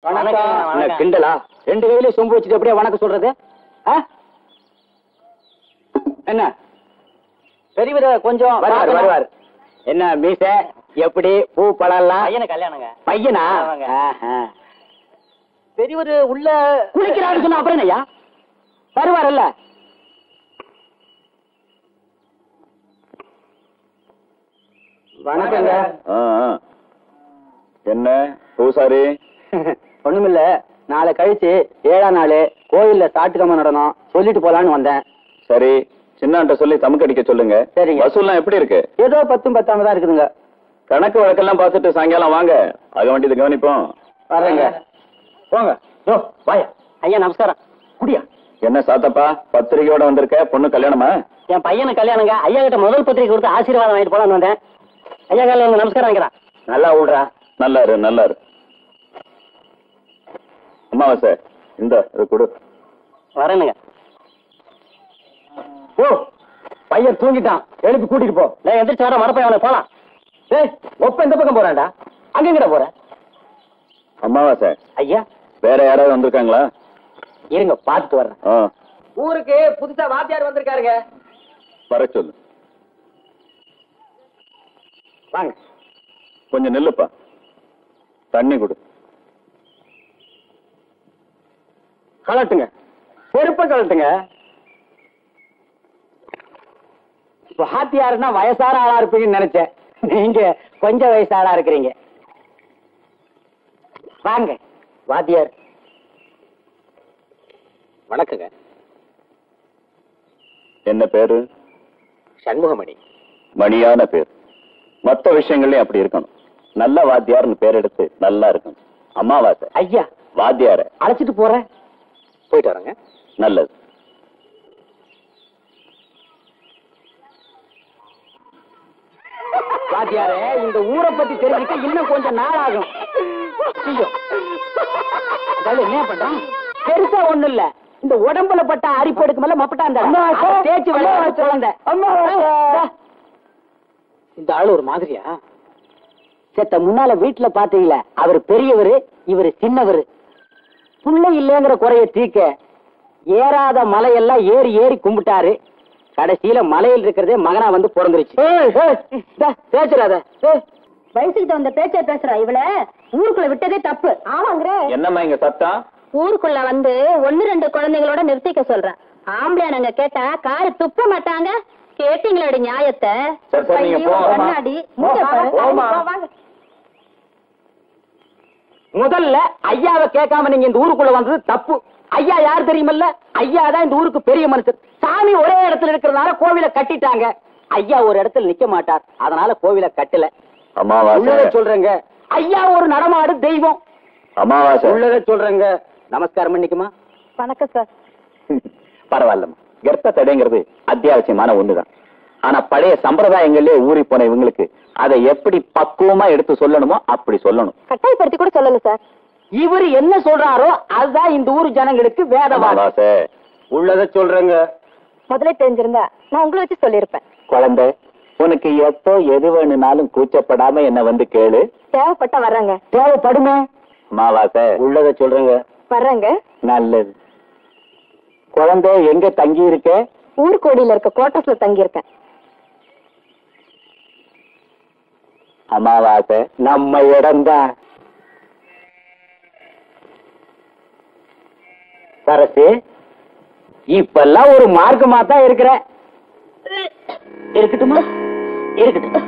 என்ன கிண்டலா ரெண்டு கையில சொம்பு வச்சுட்டு அப்படியே வணக்கம் சொல்றது ஆ? என்ன பெரியவர கொஞ்சம் வருவார் வருவார் என்ன மீச எப்படி பூ பழம்லாம் பையனுக்கு கல்யாணங்க பையனா ஆமாங்க. ஆஹா. பெரியவர் உள்ள குளிக்கிறான்னு சொன்னா அப்புறம் என்னய்யா வருவார்ல வணக்கங்க ஆ, ஆ. என்ன பூசாரி ஒண்ணுமில்ல நாளை கழிச்சு ஏழாம் நாள் கோயில்ல சாட்டுக்கம்ம நடனம் சொல்லிட்டு போலான்னு வந்தேன் சரி சின்னான்ட்ட சொல்லி தமுக்கடிக்க சொல்லுங்க சரிங்க. வசூல்லாம் எப்படி இருக்கு ஏதோ பத்தும் பத்தாம தான் இருக்குதுங்க கணக்கு வழக்கெல்லாம் பார்த்துட்டு சாயங்காலம் வாங்க ஆக வேண்டியது கவனிப்போம் வர்றேங்க போங்க யோ வாயா ஐயா நமஸ்காரம் குடியா என்ன சாத்தப்பா பத்திரிகையோட வந்திருக்க பொண்ணு கல்யாணமா என் பையனுக்கு கல்யாணங்க ஐயா கிட்ட முதல் பத்திரிக்கை கொடுத்து ஆசீர்வாதம் வாங்கிட்டு போலான்னு வந்தேன் ஐயா காலையில் நமஸ்காரம் வைக்கிறேன் நல்லா விடுறா நல்லா இரு நல்லா இரு அம்மாவாசை இந்த இது கொடு வரேனுங்க ஓ பையன் தூங்கிட்டான் எழுப்பி கூட்டிட்டு போ நான் எந்திரிச்சு வர மரப்பை அவனை போலாம் ஏய் ஒப்ப இந்த பக்கம் போறான்டா அங்க எங்கடா போற அம்மாவாசை ஐயா வேற யாராவது வந்திருக்காங்களா இருங்க பாத்துட்டு வர்றேன் ஆ ஊருக்கு புதுசா வாத்தியார் வந்திருக்காருங்க வர சொல்லு வாங்க கொஞ்சம் நில்லுப்பா தண்ணி கொடு கலட்டுங்க செருப்ப கலட்டுங்க வாத்தியாருன்னா வயசான ஆளா இருப்பீங்கன்னு நினைச்சேன் நீங்க கொஞ்சம் வயசு ஆளா இருக்கிறீங்க வாங்க வாத்தியார் வணக்கங்க என்ன பேரு சண்முகமணி மணியான பேர் மத்த விஷயங்கள்லயும் அப்படி இருக்கணும் நல்ல வாத்தியார்னு பேர் எடுத்து நல்லா இருக்கணும் அமாவாசை ஐயா வாத்தியார அழைச்சிட்டு போறேன் போயிட்டு வரேங்க நல்லது வாத்தியாரே இந்த ஊரை பத்தி தெரிஞ்சுக்க இன்னும் கொஞ்சம் நாள் ஆகும் ஐயோ. அதாவது என்ன பண்றான் பெருசா ஒண்ணு இல்ல இந்த உடம்புல பட்ட அரிப்பு எடுக்குமல்ல மப்பட்டாந்த அதை தேய்ச்சு விளையாட குழந்தை இந்தா. இந்த ஆளு ஒரு மாதிரியா செத்த முன்னால வீட்டுல பாத்தீங்களா அவர் பெரியவரு இவரு சின்னவரு புள்ள இல்லைங்கிற குறைய தீக்க ஏறாத மலையெல்லாம் ஏறி ஏறி கும்பிட்டாரு கடைசியில மலையில் இருக்கிறதே மகனா வந்து பிறந்துருச்சு பேசுறாத வயசுக்கு தகுந்த பேச்ச பேசுறா இவள ஊருக்குள்ள விட்டதே தப்பு ஆமாங்கிற என்னம்மா இங்க சத்தம் ஊருக்குள்ள வந்து ஒண்ணு ரெண்டு குழந்தைகளோட நிறுத்திக்க சொல்றேன் ஆம்பளையானங்க கேட்டா காரு துப்ப மாட்டாங்க கேட்டீங்களோட நியாயத்தை சரி, சரி, நீங்க ஐயோ, போங்க. கண்ணாடி மூஞ்ச பாரு. போமா. வாங்க. முதல்ல ஐயாவை கேட்காம நீங்க இந்த ஊருக்குள்ள வந்தது தப்பு ஐயா யார் தெரியுமல்ல ஐயா தான் இந்த ஊருக்கு பெரிய மனுஷன் சாமி ஒரே இடத்துல இருக்கிறதுனால கோவிலை கட்டிட்டாங்க ஐயா ஒரு இடத்துல நிக்க மாட்டார் அதனால கோவிலை கட்டல அமாவாசை உள்ளத சொல்றேங்க ஐயா ஒரு நடமாடு தெய்வம் அமாவாசை உள்ளத சொல்றேங்க நமஸ்காரம் பண்ணிக்குமா வணக்கம் சார் பரவாயில்லம்மா கர்ப்ப தடைங்கிறது அத்தியாவசியமான ஒண்ணுதான் ஆனா பழைய சம்பிரதாயங்களே ஊறி போன இவங்களுக்கு அதை எப்படி பக்குவமா எடுத்து சொல்லணுமோ அப்படி சொல்லணும் கட்டாயப்படுத்தி கூட சொல்லல சார் இவர் என்ன சொல்றாரோ அதுதான் இந்த ஊர் ஜனங்களுக்கு வேதவாதம் அமாவாசை உள்ளத சொல்றேங்க முதல்ல தெரிஞ்சிருந்தா நான் உங்களை வச்சு சொல்லியிருப்பேன் குழந்தை உனக்கு எப்போ எது வேணும்னாலும் கூச்சப்படாம என்ன வந்து கேளு தேவைப்பட்ட வர்றேங்க தேவைப்படுமே அமாவாசை உள்ளத சொல்றேங்க வர்றேங்க நல்லது குழந்தை எங்க தங்கி இருக்க ஊர்கோடியில இருக்க குவார்டர்ஸ்ல தங்கி இருக்கேன் அமாவாசை நம்ம இடம்தான் சரசு இப்பெல்லாம் ஒரு மார்க்கமா தான் இருக்கிற இருக்கட்டுமா இருக்கட்டும்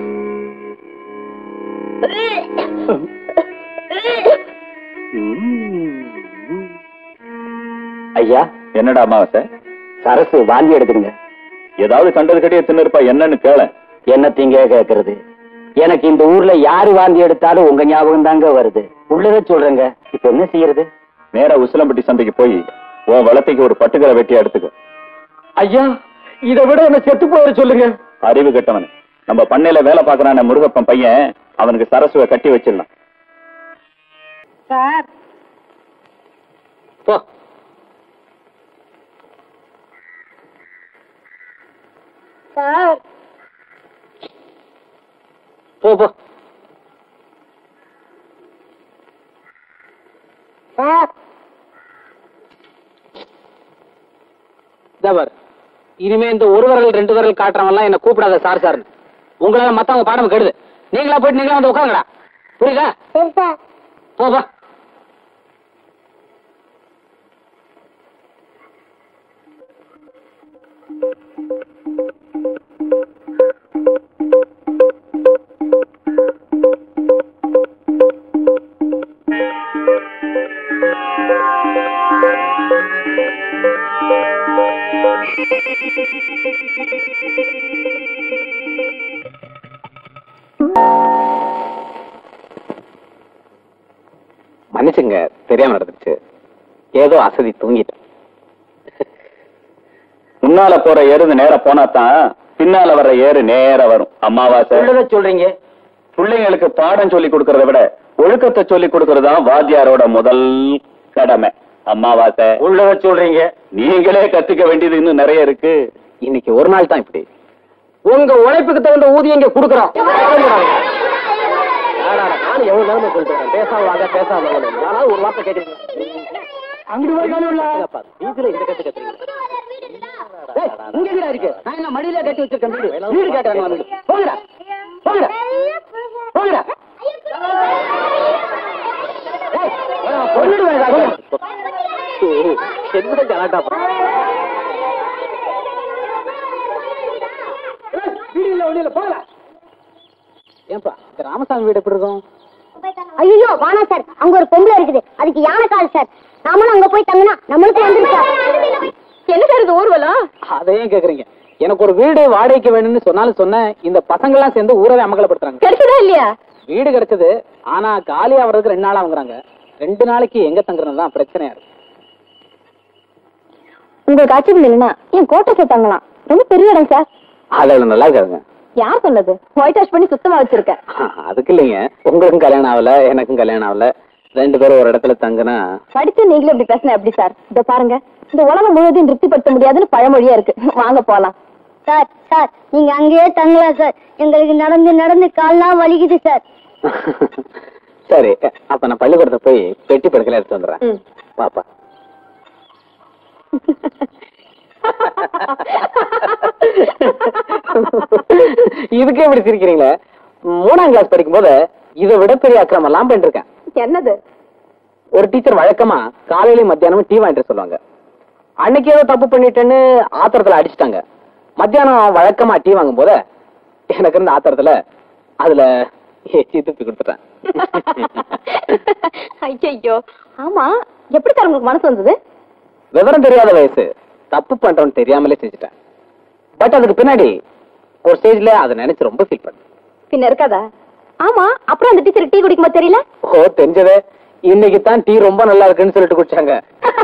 ஐயா என்னடா அமாவாசை சரசு வாந்தி எடுக்குதுங்க ஏதாவது கண்டது கட்டிய தின்னுருப்பா என்னன்னு கேள என்னத்தீங்க கேக்குறது எனக்கு இந்த ஊர்ல யாரு வாந்தி எடுத்தாலும் உங்க ஞாபகம் தாங்க வருது உள்ளத சொல்றேங்க இப்ப என்ன செய்யறது நேரா உசிலம்பட்டி சந்தைக்கு போய் உன் வளர்த்திக்கு ஒரு பட்டுக்கரை வெட்டியா எடுத்துக்க ஐயா இதை விட என்ன செத்து போயிட சொல்லுங்க அறிவு கெட்டவன் நம்ம பண்ணையில வேலை பாக்குறான முருகப்பன் பையன் அவனுக்கு சரசுவை கட்டி வச்சிடலாம் சார் போ சார் போ போ சார் இதவர் இனிமே இந்த ஒரு விரல் ரெண்டு விரல் காட்டுறவன்லாம் என்ன கூப்பிடாத சார் சார்னு உங்களால மத்தவங்க பாடம் கெடுது நீங்களா போயிட்டு நீங்களா வந்து உட்காருங்கடா புரியுதா சரி சார் போ போ மன்னிச்சுங்க தெரியாம நடந்துச்சு ஏதோ அசதி தூங்கிட்டேன் முன்னால போற எருது நேர போனா தான் பின்னால வர்ற ஏறு நேர வரும் அம்மாவாசை உள்ளத சொல்றீங்க பிள்ளைங்களுக்கு பாடம் சொல்லி கொடுக்கறத விட ஒழுக்கத்தை சொல்லி கொடுக்கறது தான் வாத்தியாரோட முதல் கடமை அம்மாவாசை உள்ளத சொல்றீங்க நீங்களே கத்துக்க வேண்டியது இன்னும் நிறைய இருக்கு இன்னைக்கு ஒரு நாள் தான் இப்படி உங்க உழைப்புக்கு தகுந்த ஊதியம் இங்க குடுக்கறோம் நானும் எவ்வளவு நேரமா சொல்லிட்டு இருக்கேன். பேசாம வாங்க பேசாம வாங்க யாராவது ஒரு வார்த்தை கேட்டீங்களா அங்கிட்டு போய் காணும்ல வீட்டுல இந்த கத்து கத்துறீங்க ஏய், இங்க வீடா இருக்கு நான் என்ன மடியில கட்டி வச்சிருக்கேன் வீடு வீடு கேட்டாங்க வந்து போங்கடா போங்கடா போங்கடா ஏய், நான் கொன்னுடுவேன் இதை, போங்க. என்ன கலாட்டா ஏய், வீடு இல்ல ஒண்ணு இல்ல போங்கடா ஏன்பா இந்த ராமசாமி வீடு எப்படி இருக்கும் ஐயோ வானா சார் அங்க ஒரு பொம்பளை இருக்குது அதுக்கு யானை கால் சார் நாமளும் அங்க போய் தங்கினா நம்மளுக்கு வந்துரு சார் என்ன சார் இது ஊர்வலம் அதையும் கேக்குறீங்க எனக்கு ஒரு வீடு வாடகைக்கு வேணும்னு சொன்னாலும் சொன்னேன் இந்த பசங்க எல்லாம் சேர்ந்து ஊரவே அமகலப்படுத்துறாங்க கிடைச்சதா இல்லையா வீடு கிடைச்சது ஆனா காலி ஆவறதுக்கு ரெண்டு நாள் ஆகுறாங்க ரெண்டு நாளைக்கு எங்க தங்குறது தான் பிரச்சனையா இருக்கு உங்களுக்கு ஆட்சேபம் இல்லைன்னா என் கோட்டை கேட்டாங்களாம் ரொம்ப பெரிய இடம் சார் அதுல நல்லா இருக்காதுங்க யார் சொன்னது ஒயிட் வாஷ் பண்ணி சுத்தமா வச்சிருக்கேன் அதுக்கு இல்லைங்க உங்களுக்கும் கல்யாணம் ஆகல எனக்கும் கல்யாணம் ஆகல ரெண்டு பேரும் ஒரு இடத்துல தங்குனா படித்து நீங்களும் இப்படி பேசினா எப்படி சார் இத பாருங்க இந்த உலகம் முழுவதையும் திருப்திப்படுத்த முடியாதுன்னு பழமொழியா இருக்கு வாங்க போலாம் சார் சார் நீங்க அங்கேயே தங்கலாம் சார் எங்களுக்கு நடந்து நடந்து கால்லாம் வலிக்குது சார் சரி அப்ப நான் பள்ளிக்கூடத்தை போய் பெட்டி படுக்கல எடுத்து வந்துடுறேன் ம். பாப்பா இதுக்கே இப்படி சிரிக்கிறீங்களே மூணாம் கிளாஸ் படிக்கும்போது இதை விட பெரிய அக்கிரமம் எல்லாம் பண்ணிருக்கேன் என்னது ஒரு டீச்சர் வழக்கமா காலையிலயும் மத்தியானமும் டீ வாங்கிட்டு சொல்லுவாங்க அன்னைக்கு ஏதோ தப்பு பண்ணிட்டேன்னு ஆத்திரத்துல அடிச்சிட்டாங்க மத்தியானம் வழக்கமா டீ வாங்கும் போது எனக்கு இருந்த ஆத்திரத்துல அதுல ஏச்சி துப்பி கொடுத்துட்டேன் ஐயோ ஆமா எப்படி சார் உங்களுக்கு மனசு வந்தது விவரம் தெரியாத வயசு தப்பு பண்றோம்னு தெரியாமலே செஞ்சுட்டேன் பட் அதுக்கு பின்னாடி ஒரு ஸ்டேஜ்ல அதை நினைச்சு ரொம்ப ஃபீல் பண்ணேன் பின்ன இருக்காதா ஆமா அப்புறம் அந்த டீச்சர் டீ குடிக்கும்போது தெரியல ஓ தெரிஞ்சதே இன்னைக்கு தான் டீ ரொம்ப நல்லா இருக்குன்னு சொல்லிட்டு குடிச்சாங்க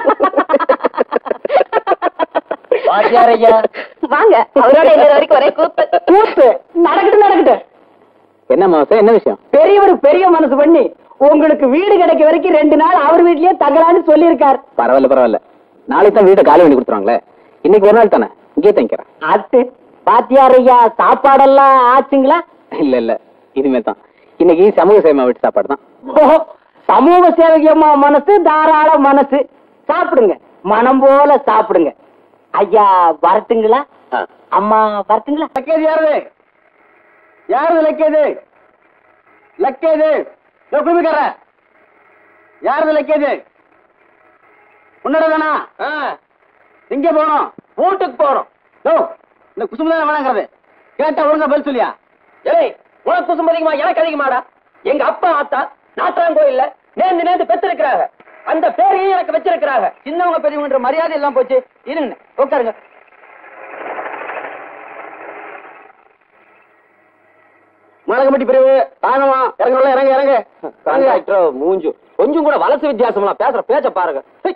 வாத்தியார் ஐயா. வாங்க அவரோட இன்னொரு வரைக்கும் ஒரே கூத்து கூத்து நடக்கட்டும் நடக்கட்டும் என்ன மாசம் என்ன விஷயம் பெரியவர் பெரிய மனசு பண்ணி உங்களுக்கு வீடு கிடைக்க வரைக்கும் ரெண்டு நாள் அவர் வீட்லயே தங்கலான்னு சொல்லியிருக்கார் பரவாயில்ல பரவாயில்ல நாளைக்கு தான் வீட்டை காலி பண்ணி கொடுத்துருவாங்களே இன்னைக்கு ஒரு நாள் தானே இங்கே தங்கிக்கிறேன் அது பாத்தியார் ஐயா சாப்பாடெல்லாம் ஆச்சுங்களா இல்ல இல்ல இனிமே தான் இன்னைக்கு சமூக சேமா வீட்டு சாப்பாடு தான் ஓஹோ, சமூக சேவகியம்மா மனசு தாராள மனசு சாப்பிடுங்க மனம் போல சாப்பிடுங்க ஐயா வரட்டுங்களா அம்மா வரட்டுங்களா லக்கேது யாருது யாருது லக்கேது லக்கேது குமிக்கார யாருது லக்கேது உன்னோட எங்க போகணும் வீட்டுக்கு போறோம் யோ இந்த குசும்பு தான் வேணாங்கிறது கேட்டா ஒழுங்கா பதில் சொல்லியா ஏய் உனக்கு குசும் அதிகமா எனக்கு அதிகமாடா எங்க அப்பா ஆத்தா நாத்தாங்கோயில்ல நேர்ந்து நேர்ந்து பெற்றிருக்கிறாங்க அந்த பேரையும் எனக்கு வச்சிருக்கிறாங்க சின்னவங்க பெரியவங்கன்ற மரியாதை எல்லாம் போச்சு இருங்க உட்காருங்க மலகம்பட்டி பிரிவு தாங்கம்மா இறங்க இறங்க இறங்க கான்ட்ராக்டர் மூஞ்சு கொஞ்சம் கூட வலசு வித்தியாசம்லாம் பேசுற பேச்ச பாருங்க ஹை.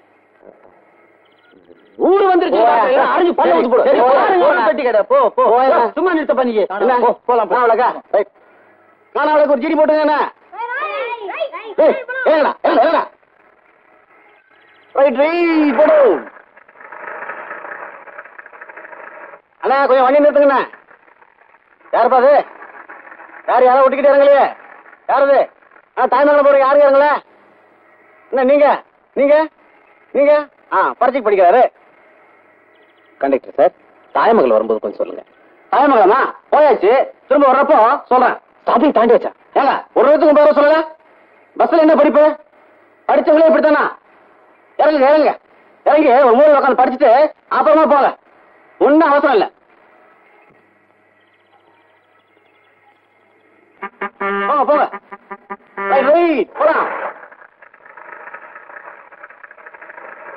ஊரு வந்துருச்சு போயா. அறிஞ்சு பல்ல ஊத்து போடு சரி, போ, போயா, போ, போயா. பெட்டி கடை போ போ போயா. சும்மா நிறுத்த பண்ணிக்க என்ன? போ, போலாம் காணவளக்கா காணவளுக்கு ஒரு ஜிடி போட்டுங்க என்ன ஏய், ஏங்கடா, ஏங்கடா, ஏங்கடா. ரைட் ரைட் போடு அண்ணா கொஞ்சம் வண்டி நிறுத்துங்கண்ணா யாருப்பா அது யார் யாரோ ஒட்டிக்கிட்டு இறங்கலையே யார் அது ஆ தாய்மங்கலம் போறீங்க யாரு இறங்கல என்ன நீங்க நீங்க நீங்க ஆ பரீட்சைக்கு படிக்கிறாரு கண்டக்டர் சார் தாயமகள் வரும்போது கொஞ்சம் சொல்லுங்க தாயமகளமா போயாச்சு திரும்ப வர்றப்போ சொல்றேன் ஸ்டாப்பிங் தாண்டி வச்சா ஏங்க ஒரு இடத்துக்கு ஒன்பது ரூபா சொல்லல பஸ்ல என்ன படிப்பு படிச்சவங்களே இப்படித்தானா இறங்குங்க இறங்குங்க இறங்கி ஒரு மூணு உட்காந்து படிச்சுட்டு அப்புறமா போங்க ஒன்னும் அவசரம் இல்ல